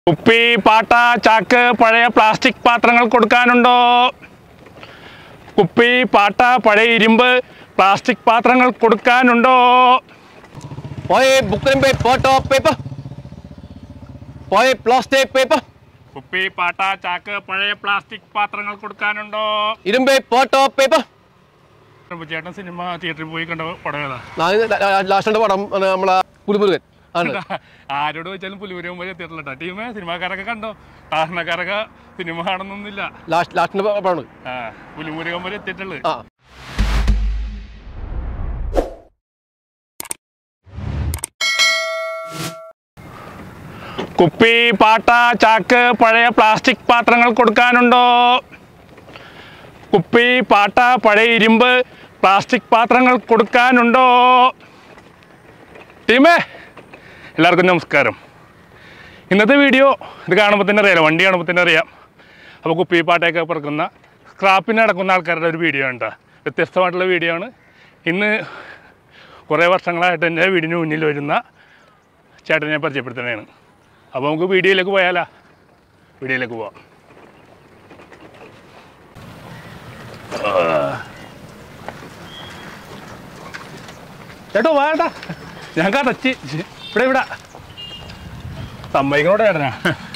കുപ്പി പാട്ട ചാക്ക് പഴയ പ്ലാസ്റ്റിക് പാത്രങ്ങൾ കൊടുക്കാനുണ്ടോ കുപ്പി പാട്ട പഴയ ഇരുമ്പ് പ്ലാസ്റ്റിക് പാത്രങ്ങൾ കൊടുക്കാനുണ്ടോ Poi bukan be photo paper. Poi plastic paper. കുപ്പി പാട്ട ചാക്ക് പഴയ പ്ലാസ്റ്റിക് പാത്രങ്ങൾ കൊടുക്കാനുണ്ടോ ഇരുമ്പ് ഫോട്ടോ പേപ്പർ ചേട്ടൻ സിനിമ തിയേറ്ററിൽ പോയി കണ്ട പടം ഏതാ ലാസ്റ്റ് പടം ആണ് നമ്മളെ പുലിമുരുകൻ ആണ് ആരോട് വെച്ചാലും പുലിപുരി മുമ്പ് എത്തിയിട്ടില്ല കേട്ടോ ടീമേ സിനിമാക്കാരൊക്കെ കണ്ടോ സാധാരണക്കാരൊക്കെ സിനിമ കാണുന്നൊന്നുമില്ല ലാസ്റ്റ് ലാസ്റ്റിന്റെ പടമാണ് ആ പുലിമുരുകൻ വരെ എത്തിയിട്ടുള്ളത് ആ കുപ്പി പാട്ട ചാക്ക് പഴയ പ്ലാസ്റ്റിക് പാത്രങ്ങൾ കൊടുക്കാനുണ്ടോ കുപ്പി പാട്ട പഴയ ഇരുമ്പ് പ്ലാസ്റ്റിക് പാത്രങ്ങൾ കൊടുക്കാനുണ്ടോ ടീമേ എല്ലാവർക്കും നമസ്കാരം ഇന്നത്തെ വീഡിയോ ഇത് കാണുമ്പോൾ തന്നെ അറിയാലോ വണ്ടി കാണുമ്പോൾ തന്നെ അറിയാം അപ്പോൾ കുപ്പി പാട്ടയൊക്കെ പറക്കുന്ന സ്ക്രാപ്പിന് നടക്കുന്ന ആൾക്കാരുടെ ഒരു വീഡിയോ ആണ് ട്ടോ. വ്യത്യസ്തമായിട്ടുള്ള വീഡിയോ ആണ് ഇന്ന് കുറേ വർഷങ്ങളായിട്ട് എൻ്റെ വീടിന് മുന്നിൽ വരുന്ന ചേട്ടനെ പരിചയപ്പെടുത്തുന്നതാണ് അപ്പോൾ നമുക്ക് വീഡിയോയിലേക്ക് പോയാലാ വീഡിയോയിലേക്ക് പോവാം ചേട്ടോ വേണ്ട ഞാൻ കടച്ച് ഇവിടെ ഇവിടെ സമ്മതിക്കണോടെ ചേട്ടനാ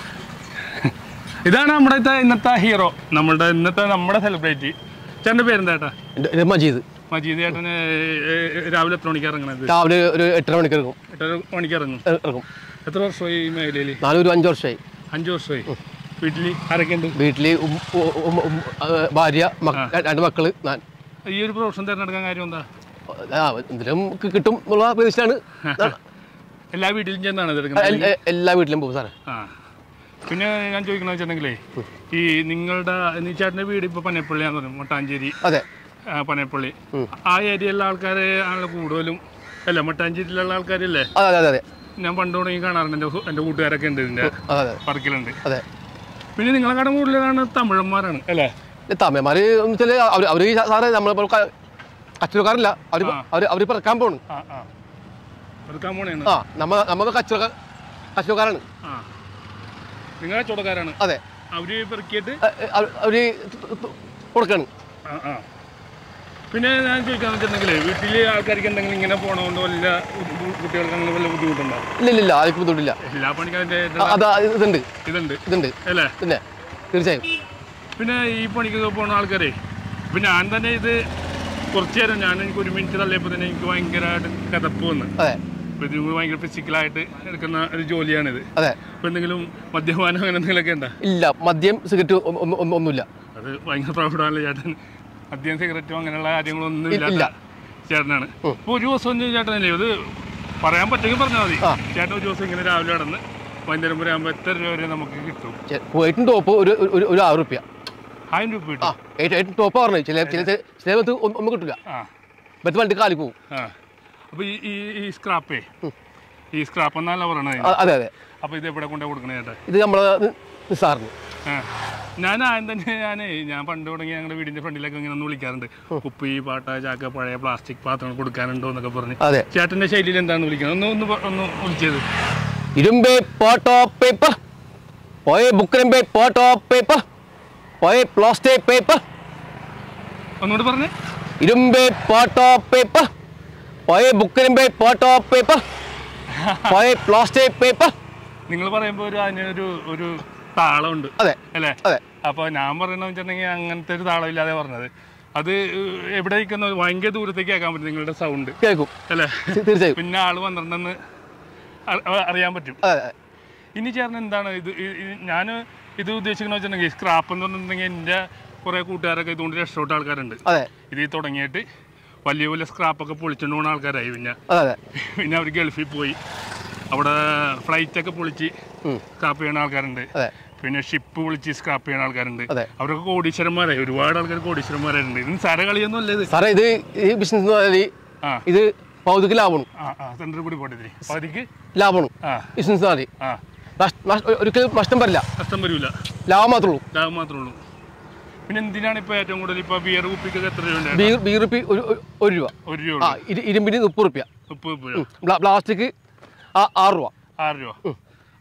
ഇതാണ് നമ്മുടെ ഇത്തെ ഇന്നത്തെ ഹീറോ നമ്മളുടെ ഇന്നത്തെ നമ്മുടെ സെലിബ്രിറ്റി ചേട്ടൻ്റെ പേരെന്താ ചേട്ടാ ഇത് ഇത് മജീദ് മജീദ് ചേട്ടന് ഏ, രാവിലെ എത്ര മണിക്ക് ഇറങ്ങണത് രാവിലെ ഒരു എട്ടര മണിക്ക് ഇറങ്ങും എട്ടര മണിക്ക് ഇറങ്ങും ഇറ- ഇറങ്ങും എത്ര വർഷമായി ഈ മേഖലയിൽ നാലൊരു അഞ്ച് വർഷമായി അഞ്ച് വർഷമായി വീട്ടിൽ ആരൊക്കെ ഉണ്ട് വീട്ടിൽ ഉം- ഉം- ഉം- ഉം- ആ, ഭാര്യ മക്ക- രണ്ട് മക്കള് ഞാൻ ഈ ഒരു പ്രൊഫഷൻ തിരഞ്ഞെടുക്കാൻ കാര്യം എന്താ ആ, എന്തിനും കി- കിട്ടും എന്നുള്ള പ്രതീക്ഷയാണ് എല്ലാ വീട്ടിലും ചെന്നാണ് എ- തിരഞ്ഞെടുക്കുന്നത് എ- എല്ലാ വീട്ടിലും പോകും സാറേ ആ പിന്നെ ഞാൻ ചോദിക്കണമെന്ന് വെച്ചിട്ടുണ്ടെങ്കിലേ ഈ നിങ്ങളുടെ നീ ചേട്ടൻ്റെ വീട് ഇപ്പോൾ പനയപ്പള്ളിയാന്ന് പറഞ്ഞു മട്ടാഞ്ചേരി അതെ ആ, പനയപ്പള്ളി ആ ഏരിയയിലുള്ള ആൾക്കാരെ ആണല്ലോ കൂടുതലും അല്ല മട്ടാഞ്ചേരിയിലുള്ള ആൾക്കാരല്ലേ അതെ അതെ അതെ ഞാൻ പണ്ട് തുടങ്ങി കാണാറുണ്ട് എൻ്റെ എൻ്റെ കൂട്ടുകാരൊക്കെ ഉണ്ട് ഇതിൻ്റെ അതെ അതെ പറക്കിലുണ്ട് അതെ പിന്നെ നിങ്ങളെക്കാളും കൂടുതലാണ് തമിഴന്മാരാണ് അല്ലേ ഈ തമിഴന്മാര് എന്ന് വെച്ചാല് അവര് അവര് ഈ സാറേ നമ്മളിപ്പോൾ കച്ചവടക്കാരല്ല അവര് ആ. അവര് അവര് പറക്കാൻ പോണ് ആ ആ എടുക്കാൻ പോണേണ് ആ നമ്മ നമ്മ കച്ചവട കച്ചവടക്കാരാണ് ആ നിങ്ങൾ കച്ചവടക്കാരാണ് അതെ അവര് പെറുക്കിയിട്ട് അ- അവ- അവര് കൊടുക്കാണ് ആ ആ പിന്നെ ഞാൻ ചോദിക്കാന്ന് വെച്ചിട്ടുണ്ടെങ്കിലേ വീട്ടിൽ ആൾക്കാർക്ക് എന്തെങ്കിലും ഇങ്ങനെ പോണതുകൊണ്ട് വല്ല ബു- കുട്ടികൾക്ക് അങ്ങനെ വല്ല ബുദ്ധിമുട്ടുണ്ടോ ഇല്ല ഇല്ല ഇല്ല ആർക്കും ബുദ്ധിമുട്ടില്ല എല്ലാ പണിക്കാരുടെ ആ, അത് ഇതുണ്ട് ഇതുണ്ട് ഇതുണ്ട് അല്ലേ പിന്നെ തീർച്ചയായും പിന്നെ ഈ പണിക്കൊക്കെ പോണ ആൾക്കാരെ ഇപ്പം ഞാൻ തന്നെ ഇത് കുറച്ച് നേരം ഞാൻ എനിക്ക് ഒരു മിനിറ്റ് തള്ളിയപ്പോൾ തന്നെ എനിക്ക് ഭയങ്കരമായിട്ട് കഥപ്പ് വന്ന് അതെ അപ്പോൾ ഇതിന് ഭയങ്കര ഫിസിക്കലായിട്ട് എടുക്കുന്ന ഒരു ജോലിയാണിത് അതെ അപ്പോൾ എന്തെങ്കിലും മദ്യപാനം അങ്ങനെ എന്തെങ്കിലുമൊക്കെ ഉണ്ടോ ഇല്ല മദ്യം സിഗരറ്റ് ഒന്നും ഒന്നും- ഒന്നുമില്ല അത് ഭയങ്കര പ്രൗഢാണല്ലോ ചേട്ടൻ മദ്യം സിഗരറ്റും അങ്ങനെയുള്ള കാര്യങ്ങളൊന്നും ഇല്ല. ഇല്ലാത്ത ചേട്ടനാണ് അപ്പോൾ ഒരു ദിവസം ഒന്ന് ചേട്ടനല്ലേ ഇത് പറയാൻ പറ്റുമെങ്കിൽ പറഞ്ഞാൽ മതി ആ. ചേട്ടൻ ഒരു ദിവസം ഇങ്ങനെ രാവിലെ നടന്ന് വൈകുന്നേരം വരെ ആകുമ്പോൾ എത്ര രൂപ വരെ നമുക്ക് കിട്ടും ചെ- കുവൈറ്റും ടോപ്പ് ഒരു ഒരു- ഒരു ആറ് റുപ്യ ആയിരം രൂപ ആ കിട്ടും ഏറ്റവും ഏറ്റവും ടോപ്പ് പറഞ്ഞു ചില ചില ചില സമയത്ത് ഒന്നും ഒന്നും കിട്ടില്ല ആ മറ്റു വണ്ടി കാലി പോകും ആ അപ്പോൾ ഈ ഈ ഈ സ്ക്രാപ്പേ ഈ സ്ക്രാപ്പ് എന്നല്ല പറയണത് അ- അതെ അതെ അപ്പോൾ ഇത് എവിടെ കൊണ്ടാണ് കൊടുക്കണേ ചേട്ടാ ഇത് നമ്മളെ നിസാറിന് ആ. ഞാൻ ആദ്യം തന്നെ ഞാൻ ഞാൻ പണ്ട് തുടങ്ങി ഞങ്ങളുടെ വീടിന്റെ ഫ്രണ്ടിലൊക്കെ ഇങ്ങനെ ഒന്ന് വിളിക്കാറുണ്ട് ഉപ്പ് ഈ പാട്ട ചാക്ക പഴയ പ്ലാസ്റ്റിക് പാത്രങ്ങൾ കൊടുക്കാനുണ്ടോ എന്നൊക്കെ പറഞ്ഞ് അതെ ചേട്ടന്റെ ശൈലിയിൽ എന്താണ് വിളിക്കുന്നത് ഒന്ന് ഒന്ന് പ- ഒന്ന് വിളിച്ചത് ഇരുമ്പേ ഫോട്ടോ പേപ്പർ പോയ ബുക്കിനുമ്പേ ഫോട്ടോ പേപ്പർ പോയ പ്ലാസ്റ്റിക് പേപ്പർ ഒന്നുകൂടി പറഞ്ഞേ ഇരുമ്പേ ഫോട്ടോ പേപ്പർ പോയ ബുക്കിനുമ്പേ ഫോട്ടോ പേപ്പർ പോയ പ്ലാസ്റ്റിക് പേപ്പർ നിങ്ങൾ പറയുമ്പോൾ ഒരു അതിനൊരു ഒരു താളമുണ്ട് അതെ അല്ലേ അതെ അപ്പോൾ ഞാൻ പറയണമെന്ന് വെച്ചിട്ടുണ്ടെങ്കിൽ അങ്ങനത്തെ ഒരു താളം ഇല്ലാതെ പറഞ്ഞത് അത് എവിടെ നിൽക്കുന്ന ഭയങ്കര ദൂരത്തേക്ക് കേൾക്കാൻ പറ്റും നിങ്ങളുടെ സൗണ്ട് കേൾക്കും അല്ലേ തീ- തീർച്ചയായും പിന്നെ ആള് വന്നിട്ടുണ്ടെന്ന് അ- അ- അറിയാൻ പറ്റും അതെ അതെ ഇനി ചേർന്ന് എന്താണ് ഇത് ഞാൻ ഇത് ഉദ്ദേശിക്കുന്ന വെച്ചിട്ടുണ്ടെങ്കിൽ സ്ക്രാപ്പ് എന്ന് പറഞ്ഞിട്ടുണ്ടെങ്കിൽ എൻ്റെ കുറേ കൂട്ടുകാരൊക്കെ ഇതുകൊണ്ട് രക്ഷപ്പെട്ട ആൾക്കാരുണ്ട് അതെ ഇത് തുടങ്ങിയിട്ട് വലിയ വലിയ സ്ക്രാപ്പൊക്കെ പൊളിച്ചുകൊണ്ട് പോകുന്ന ആൾക്കാരായി പിന്നെ അതെ അതെ പിന്നെ അവർ ഗൾഫിൽ പോയി അവിടെ ഫ്ലൈറ്റൊക്കെ പൊളിച്ച് ഉം. സ്ക്രാപ്പ് ചെയ്യുന്ന ആൾക്കാരുണ്ട് അതെ പിന്നെ ഷിപ്പ് പൊളിച്ച് സ്ക്രാപ്പ് ചെയ്യുന്ന ആൾക്കാരുണ്ട് അതെ. അവരൊക്കെ കോടീശ്വരന്മാരായി ഒരുപാട് ആൾക്കാർ കോടീശ്വരന്മാരായിട്ടുണ്ട് ഇത് സാര കളിയൊന്നും അല്ല ഇത് സാറേ ഇത് ഈ ബിസിനസ് എന്ന് പറഞ്ഞാൽ ആ ഇത് പൗതിക്ക് ലാഭമാണ് ആ ആ സെൻറ്റർ കൂടി പോട്ടെ ഇതിന് പതിക്ക് ലാഭമാണ് ആ ബിസിനസ് എന്ന് പറഞ്ഞാൽ ആ നഷ്- നഷ്- ഒരിക്കലും നഷ്ടം വരില്ല നഷ്ടം വരില്ല ലാഭം മാത്രമേ ഉള്ളൂ ലാഭം മാത്രമേ ഉള്ളൂ പിന്നെ എന്തിനാണ് ഇപ്പോൾ ഏറ്റവും കൂടുതൽ ഇപ്പോൾ ബിയർ കുപ്പിക്കൊക്കെ എത്ര രൂപ ഉണ്ട് ബീർ ബീർ റുപ്പി ഒരു ഒരു- ഒരു രൂപ ഒരു രൂപ ആ ഇരു- ഇരുമ്പിന് മുപ്പത് റുപ്യ മുപ്പത് രൂപ പ്ലാ- പ്ലാസ്റ്റിക് ആ ആറ് രൂപ ആറ് രൂപ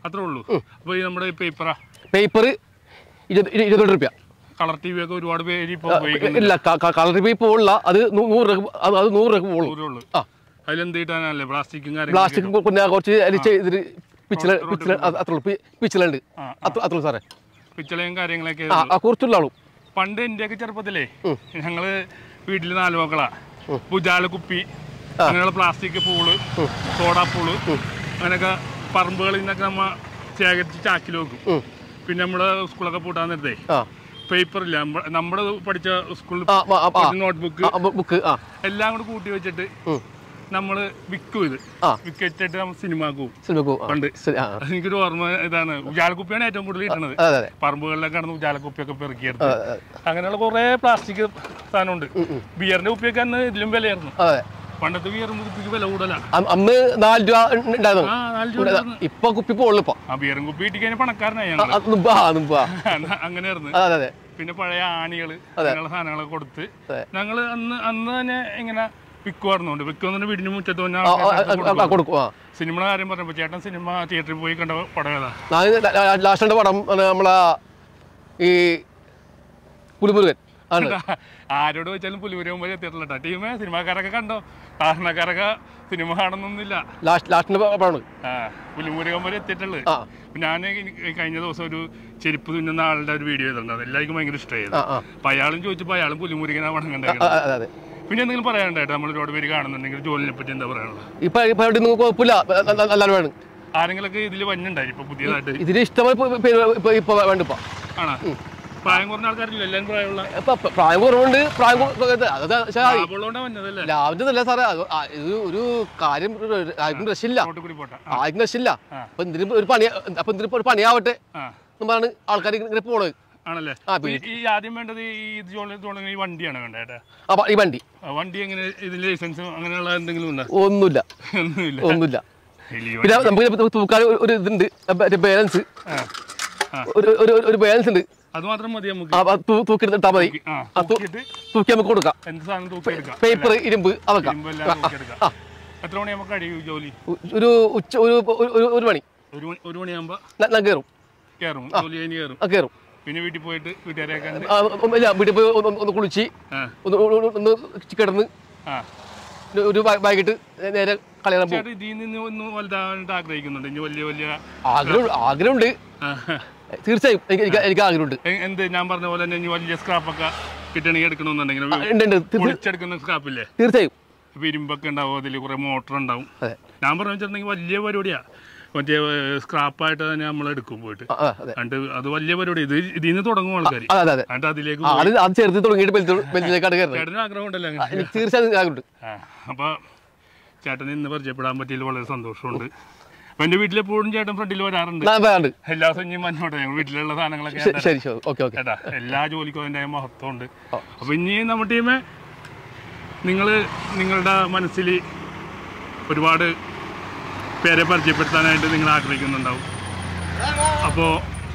അത്രേ ഉള്ളൂ അപ്പോൾ ഈ നമ്മുടെ പേപ്പറാ പേപ്പർ ഇരുപത് ഇരു- ഇരുപത്തെട്ട് റുപ്യ കളർ ടി വി ഒക്കെ ഒരുപാട് പേര് ഇപ്പോൾ ഉപയോഗിക്കുന്നുണ്ട് ഇല്ല കളർ പേപ്പർ ഉള്ള അത് നൂ- നൂറ് രൂപ അത് അത് നൂറ് രൂപ പോകുള്ളൂ ദൂരമുള്ളൂ ആ അതിലെന്ത് കിട്ടാനല്ലേ പ്ലാസ്റ്റിക്കും പ്ലാസ്റ്റിക് പിന്നെ കുറച്ച് അരിച്ച് ഇതിൽ പിച്ചില പിച്ചില അത്ര ഉള്ളൂ പി- പിച്ചിലുണ്ട് ആ, അത്ര അത്ര സാറേ പിച്ചളയും കാര്യങ്ങളൊക്കെ ആ ആ കുറച്ചുള്ള ആളും പണ്ട് എന്റെയൊക്കെ ചെറുപ്പത്തിലേ ഞങ്ങള് വീട്ടിൽ നാല് മക്കളാ പുജാല കുപ്പി അങ്ങനെയുള്ള പ്ലാസ്റ്റിക് പൂള് സോഡാ പൂള് അങ്ങനെയൊക്കെ പറമ്പുകളിൽ നിന്നൊക്കെ നമ്മ ശേഖരിച്ച് ചാക്കിൽ വെക്കും ഉം. പിന്നെ നമ്മള് സ്കൂളൊക്കെ പൂട്ടാൻ നേരത്തെ ആ പേപ്പർ ഇല്ല നമ്മ- നമ്മുടെ പഠിച്ച സ്കൂളിൽ ആ ആ, ആ, ആ നോട്ട്ബുക്ക് ആ, ബുക്ക് ആ എല്ലാം കൂടെ കൂട്ടി വെച്ചിട്ട് ഉം. നമ്മള് വിൽക്കും ഇത് ആ വിക്കറ്റിട്ട് നമ്മൾ സിനിമാക്കും സിനിമക്കു ആ പണ്ട്. ശരി ആ എനിക്കൊരു ഓർമ്മ ഇതാണ് ഉജാലക്കുപ്പിയാണ് ഏറ്റവും കൂടുതൽ കിട്ടുന്നത് അതെ അതെ പറമ്പുകളിലൊക്കെ കടന്ന് ഉജാലക്കുപ്പിയൊക്കെ പെറുക്കിയെടുത്ത് അതെ അതെ അങ്ങനെയുള്ള കുറേ പ്ലാസ്റ്റിക് സാധനമുണ്ട് ബിയറിന്റെ കുപ്പിയൊക്കെ അന്ന് ഇതിലും വിലയായിരുന്നു അതെ പണ്ടത്തെ ബിയറിന്റെ കുപ്പിക്ക് വില കൂടുതലാ അ- അന്ന് നാല് രൂപ ഉണ്ടായിരുന്നു ആ നാല് രൂപ ഉണ്ടായിരുന്നു. ഇപ്പൊ കുപ്പി പോകുള്ളൂ ഇപ്പൊ ആ ബിയറും കുപ്പി കിട്ടിക്കഴിഞ്ഞാൽ പണക്കാരനായി ആ, ഞങ്ങള് അത് മുമ്പ് ആ മുമ്പ് ആ അന്ന് അങ്ങനെയായിരുന്നു അതെ അതെ അതെ പിന്നെ പഴയ ആണികള് അങ്ങനെയുള്ള സാധനങ്ങളൊക്കെ കൊടുത്ത് അതെ. ഞങ്ങള് അന്ന് അന്ന് തന്നെ ഇങ്ങനെ വിൽക്കുമായിരുന്നുണ്ട് വിൽക്കുന്ന വീടിന് മുറ്റത്ത് തന്നെ ആ, ആ, ആൾക്കാർക്ക് ആ, ആ, കൊടുക്കും. കൊടുക്കും ആ സിനിമയുടെ കാര്യം പറഞ്ഞപ്പോ ചേട്ടൻ സിനിമ തിയേറ്ററിൽ പോയി കണ്ട പടം ഏതാ ഞാൻ ലാസ്റ്റ് പടം ആണ് നമ്മളെ ഈ പുലിമുരുകൻ ആണ് ആരോട് വെച്ചാലും പുലിപുരം പോലെ എത്തിയിട്ടില്ല കേട്ടോ ടീമേ സിനിമാക്കാരൊക്കെ കണ്ടോ സാധാരണക്കാരൊക്കെ സിനിമ കാണുന്നൊന്നുമില്ല ലാസ്റ്റ് ലാസ്റ്റിന്റെ പടമാണ് ആ പുലിമുരുകൻ പോലെ എത്തിയിട്ടുള്ളു ആ ഞാൻ കഴിഞ്ഞ ദിവസം ഒരു ചെരുപ്പ് തുന്നുന്ന ആളുടെ ഒരു വീഡിയോ ചെയ്തിട്ടുണ്ട് അത് എല്ലാവർക്കും ഭയങ്കര ഇഷ്ടമായത് ആ ആ അപ്പൊ അയാളും ചോദിച്ചപ്പോൾ അയാളും പുലിമുരുകനാ പണം ആ, കണ്ടേക്കുന്നത് അതെ അതെ പിന്നെ എന്തെങ്കിലും പറയാനുണ്ടായിട്ട് നമ്മൾ ഒരുപാട് പേര് കാണുന്നുണ്ടെങ്കിൽ ജോലിനെ പറ്റി എന്താ പറയാനുള്ളത് ഇപ്പൊ ഇപ്പൊ എവിടെ നിങ്ങൾക്ക് കുഴപ്പമില്ല ന- ന- നല്ല വേണം ആരെങ്കിലൊക്കെ ഇതിൽ വന്നുണ്ടായി ഇപ്പൊ പുതിയതായിട്ട് ഇതിന് ഇഷ്ടമായി ഇപ്പൊ- ഇപ്പൊ- ഇപ്പൊ ഇപ്പൊ വേണ്ട ഇപ്പൊ ആണോ പ്രായം കുറഞ്ഞ ആൾക്കാരില്ല എല്ലാവരും പ്രായമുള്ള ഇപ്പൊ പ്രായം കുറവുണ്ട് പ്രായം കുറ- ഇത് അത് പക്ഷേ ലാഭമുള്ളതുകൊണ്ടാ വന്നതല്ലേ ലാഭത്തിന്റെ അല്ല സാറേ അത് ആ, ഇത് ഒരു കാര്യം ഒരു- ആർക്കും രക്ഷയില്ല റോട്ടിൽ കൂടി പോട്ടെ ആർക്കും രക്ഷയില്ല ആ. അപ്പൊ എന്തിനും ഒരു പണി അപ്പൊ എന്തിനും ഒരു പണിയാവട്ടെ ആ എന്നാണ് ആൾക്കാർ ഇങ്ങനെ പോണത് ആണല്ലേ ആ, ഈ- ഈ ആദ്യം വേണ്ടത് ഈ ഇത് ജോലി തുടങ്ങുന്ന ഈ വണ്ടിയാണ് വേണ്ടത് അപ്പൊ ഈ വണ്ടി വണ്ടി എങ്ങനെ ഇതിന് ലൈസൻസ് അങ്ങനെയുള്ള എന്തെങ്കിലും ഉണ്ടോ ഒന്നുമില്ല ഒന്നുമില്ല ഒന്നുമില്ല ഇല്ല, ഈ പിന്നെ നമുക്ക് ഇതിപ്പോ തൂക്കാൻ ഒരു- ഒരു ഇതുണ്ട് ബാലൻസ് ആ. ആ. ഒരു ഒരു ഒരു- ഒരു ബാലൻസ് ഉണ്ട് അത് മാത്രം മതി നമുക്ക് ആ, അത് തൂ- തൂക്കിയെടുത്താൽ മതി ആ ആ, തൂ- തൂക്കിയിട്ട് തൂക്കി നമുക്ക് കൊടുക്കാം എന്ത് സാധനം തൂക്കിയെടുക്കാം പേപ്പർ ഇരുമ്പ് അതൊക്കെ ഇരുമ്പെല്ലാം തൂക്കിയെടുക്കാം ആ. എത്ര മണി നമുക്ക് കഴിയും ജോലി ഉ- ഒരു ഉച്ച ഒരു ഒരു- ഒരു- ഒരു മണി ഒരു മണി ഒരു മണിയാകുമ്പോൾ ഞാൻ കയറും കയറും ജോലി കഴിഞ്ഞ് കയറും ആ കയറും പിന്നെ വീട്ടിൽ പോയിട്ട് വീട്ടുകാരെ കണ്ട് ആ, ഒന്ന് ഇല്ല വീട്ടിൽ പോയി ഒന്ന് ഒന്ന് കുളിച്ച് ആ ഒന്ന് ഒന്ന് ഒന്ന് കിടന്ന് ആ ഒരു- ഒരു ബാ- ബാഗിട്ട് നേരെ കളയാൻ പോകും ചേട്ടാ ഇതിൽ നിന്ന് ഒന്ന് വലുതാവാനായിട്ട് ആഗ്രഹിക്കുന്നുണ്ട് ഇനി വലിയ വലിയ ആഗ്രഹം ആഗ്രഹമുണ്ട് ആ. തീർച്ചയായും എനിക്ക് എനിക്ക് എനിക്ക് ആഗ്രഹമുണ്ട് എ- എന്ത് ഞാൻ പറഞ്ഞ പോലെ തന്നെ ഇനി വലിയ സ്ക്രാപ്പൊക്കെ കിട്ടണമെങ്കിൽ എടുക്കണമെന്നുണ്ടെങ്കിൽ ആ, ഉണ്ട് ഉണ്ട് തീർ- പൊളിച്ചെടുക്കുന്ന സ്ക്രാപ്പില്ലേ തീർച്ചയായും ഇപ്പൊ ഇരുമ്പൊക്കെ ഉണ്ടാവും അതിൽ കുറെ മോട്ടർ ഉണ്ടാവും അതെ ഞാൻ പറഞ്ഞു വെച്ചിട്ടുണ്ടെങ്കിൽ വലിയ പരിപാടിയാ മറ്റേ സ്ക്രാപ്പായിട്ട് തന്നെ നമ്മൾ എടുക്കും പോയിട്ട് ആ, ആ, അതെ എന്നിട്ട് അത് വലിയ പരിപാടി ഇത് ഇതിൽ നിന്ന് തുടങ്ങും ആൾക്കാർ അതെ അതെ അതെ എന്നിട്ട് അതിലേക്ക് ആ, അത് അത് ചെറുത് തുടങ്ങിയിട്ട് വലുത് വലുതിലേക്കാണ് കയറുന്നത് ചേട്ടന് ആഗ്രഹം ഉണ്ടല്ലോ അങ്ങനെ എനിക്ക് തീർച്ചയായും ആഗ്രഹമുണ്ട് ആ അപ്പോൾ ചേട്ടനെ ഇന്ന് പരിചയപ്പെടാൻ പറ്റിയതിൽ വളരെ സന്തോഷമുണ്ട് അപ്പം എൻ്റെ വീട്ടിലെപ്പോഴും ചേട്ടൻ ഫ്രണ്ടിൽ വരാറുണ്ട് ഞാൻ വേണ്ട എല്ലാ ദിവസവും ഇനി മഞ്ഞോട്ടെ ഞങ്ങൾ വീട്ടിലുള്ള സാധനങ്ങളൊക്കെ ഞാൻ ശരി തരാം. ശരി ശരി ഓക്കെ ഓക്കെ ചേട്ടാ എല്ലാ ജോലിക്കും അതിൻ്റെ മഹത്വമുണ്ട് ഓ. അപ്പോൾ ഇനി നമ്മുടെ ടീമെ നിങ്ങൾ നിങ്ങളുടെ മനസ്സിൽ ഒരുപാട് പേരെ പരിചയപ്പെടുത്താനായിട്ട് നിങ്ങൾ ആഗ്രഹിക്കുന്നുണ്ടാവും അപ്പോൾ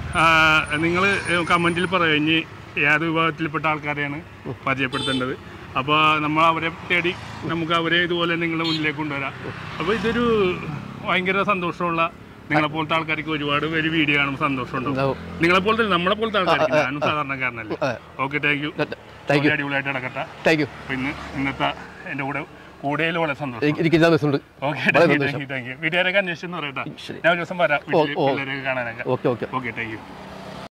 നിങ്ങൾ കമൻറ്റിൽ പറയുക ഇനി ഏത് വിഭാഗത്തിൽപ്പെട്ട ആൾക്കാരെയാണ് പരിചയപ്പെടുത്തേണ്ടത് അപ്പോൾ നമ്മൾ അവരെ തേടി നമുക്ക് അവരെ ഇതുപോലെ നിങ്ങളുടെ മുന്നിലേക്ക് കൊണ്ടുവരാം അപ്പോൾ ഇതൊരു ഭയങ്കര സന്തോഷമുള്ള നിങ്ങളെ പോലത്തെ ആൾക്കാർക്ക് ഒരുപാട് പേര് വീഡിയോ കാണുമ്പോൾ സന്തോഷമുണ്ടാവും ഉണ്ടാവും. നിങ്ങളെ പോലത്തെ നമ്മളെ പോലത്തെ ആൾക്കാർക്ക് ഞാനും സാധാരണക്കാരനല്ലേ അതെ. Okay thank you thank you അടിപൊളിയായിട്ട് നടക്കട്ടെ താങ്ക് യു അപ്പോൾ ഇന്ന് ഇന്നത്തെ എൻ്റെ കൂടെ കൂടുതൽ വളരെ സന്തോഷം എനിക്ക് എനിക്ക് ദിവസമുണ്ട് okay thank you thank you thank you വീട്ടുകാരൊക്കെ അന്വേഷിച്ചെന്ന് പറയട്ടെ ശരി. ഞാൻ ഒരു ദിവസം വരാം വീട്ടിൽ ഓ. പിള്ളേരൊക്കെ കാണാനൊക്കെ okay okay okay thank U